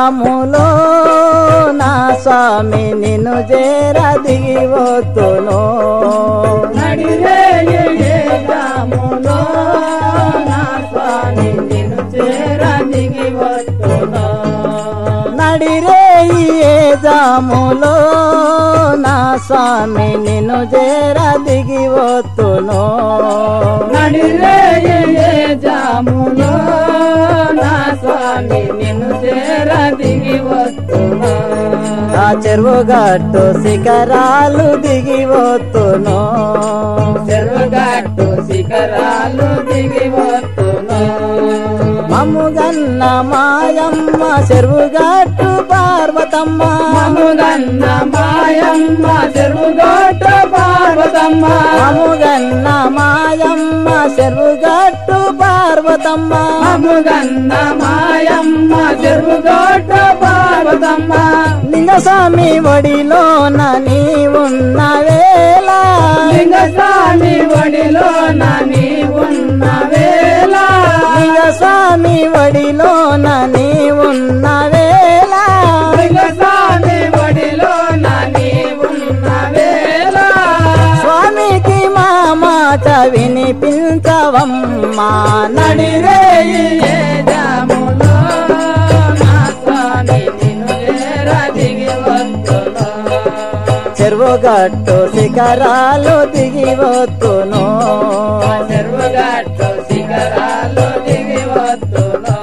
జాములో నా స్వామి నిన్ను చేర దిగి వస్తును నడిరే ఏ జాములో నా స్వామి నిన్ను చేర దిగి వస్తున్నా నడిరే ఏ జాములో నా స్వామి నిన్ను చేర దిగి వస్తును నడిరే ఏ జాములో నా స్వామి నిన్ను చేర దిగి వస్తున్నా ఆ చెరువు గట్టు శిఖరాలు దిగి వస్తును చెరుగట్టు శిఖరాలు దిగి వస్తున్నా మమ్ముగన్న మాయమ్మ చెరువు గట్టు పార్వతమ్మ మముగన్న మాయమ్మ చెరుగట్టు పార్వతమ్మ మమ్ముగన్న మాయమ్మ చెరువు గట్టు పార్వతమ్మ మముగన్న మాయమ్మ చెరుగట్టు పార్వతమ్మ లింగస్వామి ఒడిలోన నీ ఉన్న వేళ లింగస్వామి ఒడిలో నీ ఉన్న వేళ లింగస్వామి ఒడిలోన నీ ఉన్న వేళ లింగస్వామి ఒడిలో నీ ఉన్న వేళ స్వామికి మా మాట వినిపించవమ్మా నడిరే ఏ జాములో నా స్వామి నిన్ను చేర దిగి వస్తున్నా చెరువు గట్టు శిఖరాలు దిగి వస్తును చెరువుగట్టు శిఖరాలు దిగి వస్తున్నా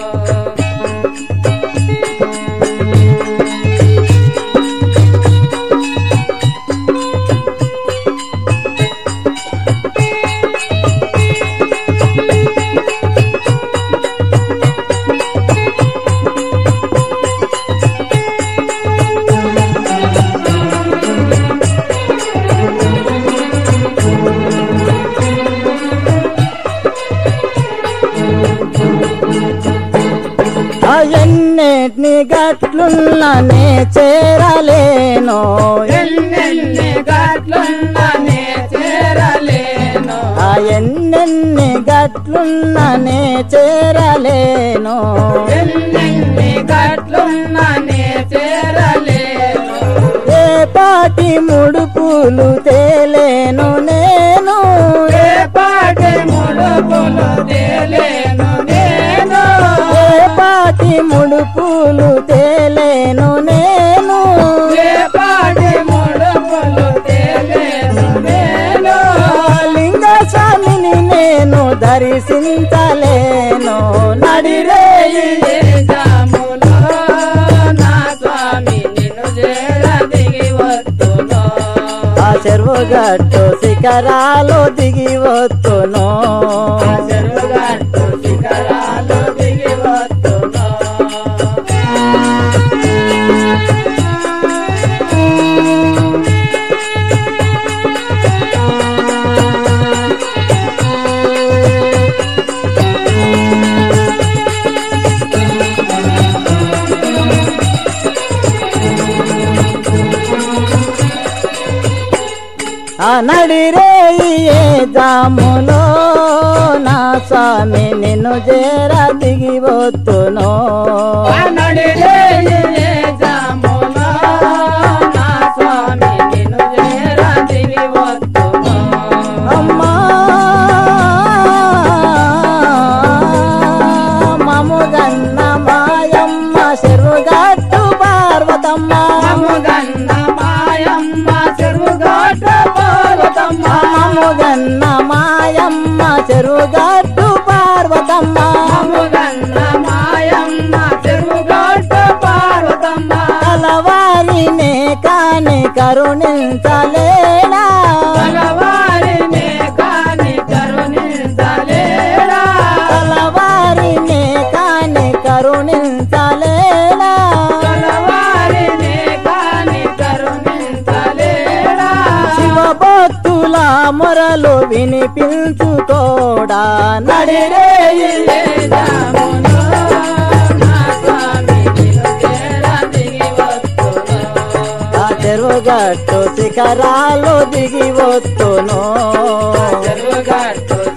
ఆ ఎన్నిటిని గట్లున్ననే చేరలేను ఎన్నెన్ని గట్లున్ననే చేరలేను ఆ ఎన్నెన్ని గట్లున్ననే చేరలేను ఎన్నెన్ని గట్లున్ననే చేరలేను ఏ పాటి ముడుపులు తేలేను నేను ఏ పాటి ముడుపులు తేలేను నేను ఏ పాటి ముడుపులు తేలేను నేను ఏ పాటి ముడుపులు తేలేను నేను లింగ స్వామిని నేను దర్శించలేను నడిరే నడిరే జాములో నా స్వామి నిన్ను చేర దిగి వస్తున్నా ఆ చెరువు గట్టు శిఖరాలు దిగి వస్తును చెరుగట్టు శిఖరాలు దిగి వస్తున్నా ఆ నడిరే ఏ జాములో నా స్వామి నిన్ను చేర దిగి వస్తును నడిరే జాములో నా స్వామి నిన్ను చేర దిగి వస్తున్నా అమ్మా మముగన్న మాయమ్మ చెరువు గట్టు పార్వతమ్మ మముగన్న మాయమ్మ చెరుగట్ట పార్వతమ్మ మముగన్న మాయమ్మ చెరువు గట్టు పార్వతమ్మ మముగన్న మాయమ్మ చెరుగట్ట పార్వతమ్మ కలవారినే కాని కరుణించలేనా భగవారినే కాని కరుణించలేడా కలవారినే కాని కరుణించలేనా భగవారినే కాని కరుణించలేడా శివభక్తుల మొరలు వినిపించుకోడా నడిరే నడిరే జాములో నా స్వామి నిన్ను చేర దిగి వస్తున్నా ఆ చెరువుగట్టు శిఖరాలు దిగి వస్తును చెరుగట్టు